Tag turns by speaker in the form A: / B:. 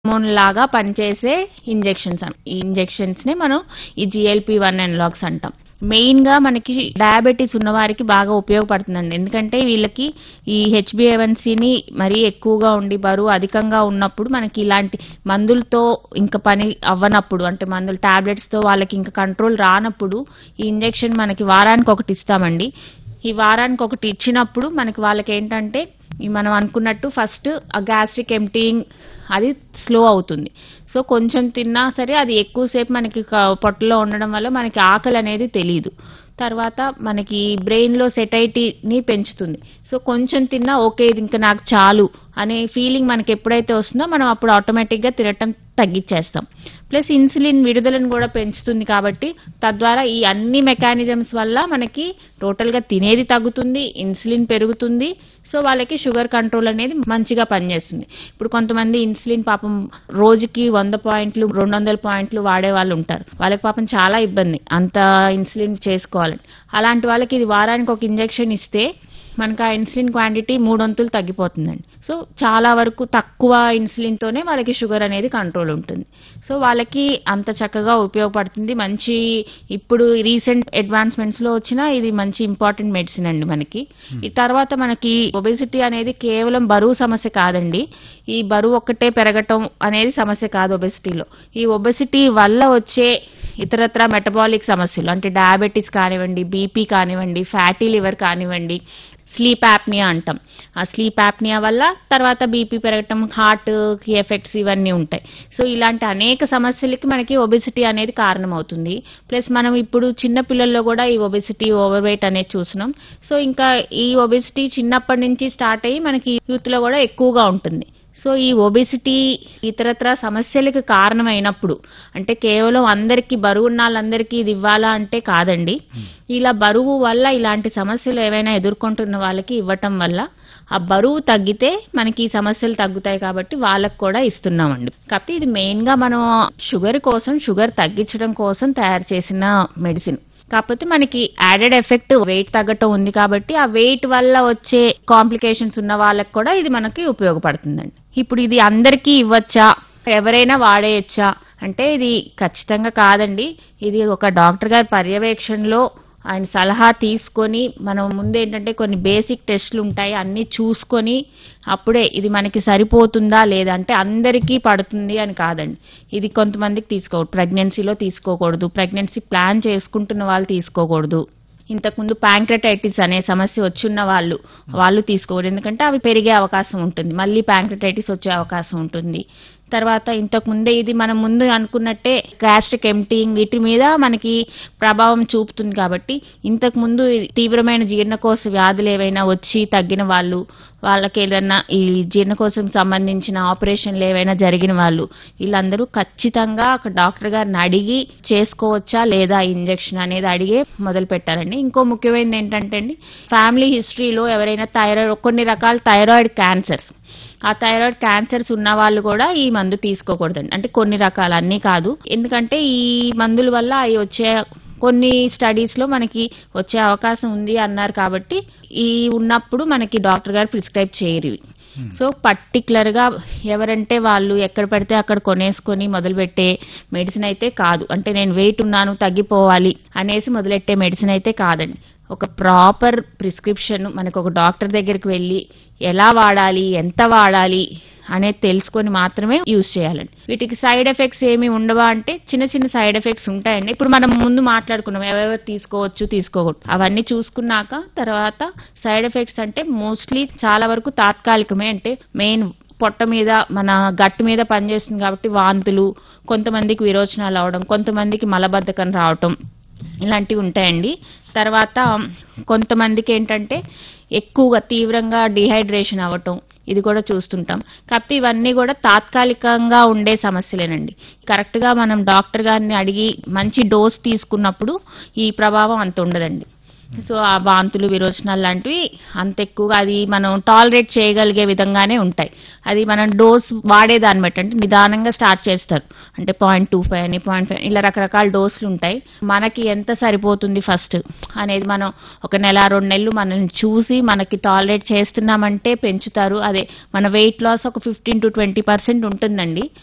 A: Hormone లాగా పనిచేసే injections ఈ ఇంజెక్షన్స్ ని మనం ఈ జిఎల్పి వన్ అనలాగ్స్ అంటాం మెయిన్ గా మనకి డయాబెటీస్ ఉన్న వారికి బాగా ఉపయోగపడుతుందండి ఎందుకంటే వీళ్ళకి ఈ హెచ్బిఏవన్సీని మరీ ఎక్కువగా ఉండి బరువు అధికంగా ఉన్నప్పుడు మనకి ఇలాంటి మందులతో ఇంకా పని అవ్వనప్పుడు అంటే మందులు టాబ్లెట్స్ తో వాళ్ళకి ఇంకా కంట్రోల్ రానప్పుడు ఈ ఇంజెక్షన్ మనకి వారానికి ఒకటి ఇస్తామండి ఈ వారానికి ఒకటి ఇచ్చినప్పుడు మనకి వాళ్ళకి ఏంటంటే ఈ మనం అనుకున్నట్టు ఫస్ట్ ఆ గ్యాస్ట్రిక్ ఎంటీయింగ్ అది స్లో అవుతుంది సో కొంచెం తిన్నా సరే అది ఎక్కువసేపు మనకి క- పొట్టలో ఉండడం వల్ల మనకి ఆకలి అనేది తెలియదు తర్వాత మనకి బ్రెయిన్ లో సెటైటీని పెంచుతుంది సో కొంచెం తిన్నా ఓకే ఇది ఇంకా నాకు చాలు అనే ఫీలింగ్ మనకి ఎప్పుడైతే వస్తుందో మనం అప్పుడు ఆటోమేటిక్ గా తినటం తగ్గించేస్తాం ప్లస్ ఇన్సులిన్ విడుదలను కూడా పెంచుతుంది కాబట్టి తద్వారా ఈ అన్ని మెకానిజమ్స్ వల్ల మనకి టోటల్ గా తినేది తగ్గుతుంది ఇన్సులిన్ పెరుగుతుంది సో వాళ్ళకి షుగర్ కంట్రోల్ అనేది మంచిగా పనిచేస్తుంది ఇప్పుడు కొంతమంది ఇన్సులిన్ పాపం రోజుకి వంద పాయింట్లు రెండు వందల పాయింట్లు వాడే వాళ్ళు ఉంటారు వాళ్ళకి పాపం చాలా ఇబ్బంది అంత ఇన్సులిన్ చేసుకోవాలని అలాంటి వాళ్ళకి ఇది వారానికి ఒక ఇంజెక్షన్ ఇస్తే మనకు ఆ ఇన్సులిన్ క్వాంటిటీ మూడొంతులు తగ్గిపోతుందండి సో చాలా వరకు తక్కువ ఇన్సులిన్ తోనే వాళ్ళకి షుగర్ అనేది కంట్రోల్ ఉంటుంది సో వాళ్ళకి అంత చక్కగా ఉపయోగపడుతుంది మంచి ఇప్పుడు రీసెంట్ అడ్వాన్స్మెంట్స్ లో వచ్చిన ఇది మంచి ఇంపార్టెంట్ మెడిసిన్ అండి మనకి ఈ తర్వాత మనకి ఒబెసిటీ అనేది కేవలం బరువు సమస్య కాదండి ఈ బరువు ఒక్కటే పెరగటం అనేది సమస్య కాదు ఒబెసిటీలో ఈ ఒబెసిటీ వల్ల వచ్చే ఇతరత్ర మెటబాలిక్ సమస్యలు అంటే డయాబెటీస్ కానివ్వండి బీపీ కానివ్వండి ఫ్యాటీ లివర్ కానివ్వండి స్లీప్ యాప్నియా అంటాం ఆ స్లీప్ యాప్నియా వల్ల తర్వాత బీపీ పెరగటం హార్ట్ కి ఎఫెక్ట్స్ ఇవన్నీ ఉంటాయి సో ఇలాంటి అనేక సమస్యలకి మనకి ఒబెసిటీ అనేది కారణమవుతుంది ప్లస్ మనం ఇప్పుడు చిన్న పిల్లల్లో కూడా ఈ ఒబెసిటీ ఓవర్ వెయిట్ అనేది చూస్తున్నాం సో ఇంకా ఈ ఒబెసిటీ చిన్నప్పటి నుంచి స్టార్ట్ అయ్యి మనకి యూత్ లో కూడా ఎక్కువగా ఉంటుంది సో ఈ ఒబెసిటీ ఇతరత్ర సమస్యలకు కారణమైనప్పుడు అంటే కేవలం అందరికీ బరువు ఉన్న వాళ్ళందరికీ ఇది ఇవ్వాలా అంటే కాదండి ఇలా బరువు వల్ల ఇలాంటి సమస్యలు ఏవైనా ఎదుర్కొంటున్న వాళ్ళకి ఇవ్వటం వల్ల ఆ బరువు తగ్గితే మనకి ఈ సమస్యలు తగ్గుతాయి కాబట్టి వాళ్ళకు కూడా ఇస్తున్నామండి కాకపోతే ఇది మెయిన్ గా మనం షుగర్ కోసం షుగర్ తగ్గించడం కోసం తయారు చేసిన మెడిసిన్ కాకపోతే మనకి యాడెడ్ ఎఫెక్ట్ వెయిట్ తగ్గటం ఉంది కాబట్టి ఆ వెయిట్ వల్ల వచ్చే కాంప్లికేషన్స్ ఉన్న వాళ్ళకి కూడా ఇది మనకి ఉపయోగపడుతుందండి ఇప్పుడు ఇది అందరికీ ఇవ్వచ్చా ఎవరైనా వాడేయచ్చా అంటే ఇది ఖచ్చితంగా కాదండి ఇది ఒక డాక్టర్ గారి పర్యవేక్షణలో ఆయన సలహా తీసుకొని మనం ముందు ఏంటంటే కొన్ని బేసిక్ టెస్ట్లు ఉంటాయి అన్ని చూసుకొని అప్పుడే ఇది మనకి సరిపోతుందా లేదా అంటే అందరికీ పడుతుంది అని కాదండి ఇది కొంతమందికి తీసుకోకూడదు ప్రెగ్నెన్సీలో తీసుకోకూడదు ప్రెగ్నెన్సీ ప్లాన్ చేసుకుంటున్న వాళ్ళు తీసుకోకూడదు ఇంతకుముందు ప్యాంక్రటైటిస్ అనే సమస్య వచ్చున్న వాళ్ళు వాళ్ళు తీసుకోకూడదు ఎందుకంటే అవి పెరిగే అవకాశం ఉంటుంది మళ్ళీ ప్యాంక్రటైటిస్ వచ్చే అవకాశం ఉంటుంది తర్వాత ఇంతకు ముందే ఇది మనం ముందు అనుకున్నట్టే గ్యాస్ట్రిక్ ఎంటీయింగ్ వీటి మీద మనకి ప్రభావం చూపుతుంది కాబట్టి ఇంతకు ముందు తీవ్రమైన జీర్ణకోశ వ్యాధులు ఏవైనా వచ్చి తగ్గిన వాళ్ళు వాళ్ళకి ఏదన్నా ఈ జీర్ణకోశం సంబంధించిన ఆపరేషన్లు ఏవైనా జరిగిన వాళ్ళు వీళ్ళందరూ ఖచ్చితంగా ఒక డాక్టర్ గారిని అడిగి చేసుకోవచ్చా లేదా ఇంజెక్షన్ అనేది అడిగే మొదలు పెట్టారండి ఇంకో ముఖ్యమైనది ఏంటంటే అండి ఫ్యామిలీ హిస్టరీలో ఎవరైనా థైరాయిడ్ కొన్ని రకాల థైరాయిడ్ క్యాన్సర్స్ ఆ థైరాయిడ్ క్యాన్సర్స్ ఉన్న వాళ్ళు కూడా ఈ మందు తీసుకోకూడదండి అంటే కొన్ని రకాలు అన్నీ కాదు ఎందుకంటే ఈ మందుల వల్ల అవి వచ్చే కొన్ని స్టడీస్ లో మనకి వచ్చే అవకాశం ఉంది అన్నారు కాబట్టి ఈ ఉన్నప్పుడు మనకి డాక్టర్ గారు ప్రిస్క్రైబ్ చేయరు ఇవి. సో పర్టికులర్ గా ఎవరంటే వాళ్ళు ఎక్కడ పడితే అక్కడ కొనేసుకొని మొదలుపెట్టే మెడిసిన్ అయితే కాదు అంటే నేను వెయిట్ ఉన్నాను తగ్గిపోవాలి అనేసి మొదలెట్టే మెడిసిన్ అయితే కాదండి ఒక ప్రాపర్ ప్రిస్క్రిప్షన్ మనకు ఒక డాక్టర్ దగ్గరికి వెళ్ళి ఎలా వాడాలి ఎంత వాడాలి అనేది తెలుసుకొని మాత్రమే యూజ్ చేయాలండి వీటికి సైడ్ ఎఫెక్ట్స్ ఏమి ఉండవా అంటే చిన్న చిన్న సైడ్ ఎఫెక్ట్స్ ఉంటాయండి ఇప్పుడు మనం ముందు మాట్లాడుకున్నాం ఎవరెవరు తీసుకోవచ్చు తీసుకోకూడదు అవన్నీ చూసుకున్నాక తర్వాత సైడ్ ఎఫెక్ట్స్ అంటే మోస్ట్లీ చాలా వరకు తాత్కాలికమే అంటే మెయిన్ పొట్ట మీద మన గట్టు మీద పనిచేస్తుంది కాబట్టి వాంతులు కొంతమందికి విరోచనాలు అవడం కొంతమందికి మలబద్ధకం రావటం ఇలాంటివి ఉంటాయండి తర్వాత కొంతమందికి ఏంటంటే ఎక్కువగా తీవ్రంగా డిహైడ్రేషన్ అవ్వటం ఇది కూడా చూస్తుంటాం కాకపోతే ఇవన్నీ కూడా తాత్కాలికంగా ఉండే సమస్యలేనండి కరెక్ట్ గా మనం డాక్టర్ గారిని అడిగి మంచి డోస్ తీసుకున్నప్పుడు ఈ ప్రభావం అంత ఉండదండి సో ఆ వాంతులు విరోచనాలు లాంటివి అంత ఎక్కువగా అది మనం టాలరేట్ చేయగలిగే విధంగానే ఉంటాయి అది మనం డోస్ వాడేదాన్ని బట్టి అంటే నిదానంగా స్టార్ట్ చేస్తారు అంటే పాయింట్ టూ ఫైవ్ అని పాయింట్ ఫైవ్ ఇలా రకరకాల డోసులు ఉంటాయి మనకి ఎంత సరిపోతుంది ఫస్ట్ అనేది మనం ఒక నెల రెండు నెలలు మనల్ని చూసి మనకి టాలరేట్ చేస్తున్నామంటే పెంచుతారు అదే మన వెయిట్ లాస్ ఒక ఫిఫ్టీన్ టు ట్వంటీ పర్సెంట్ ఉంటుందండి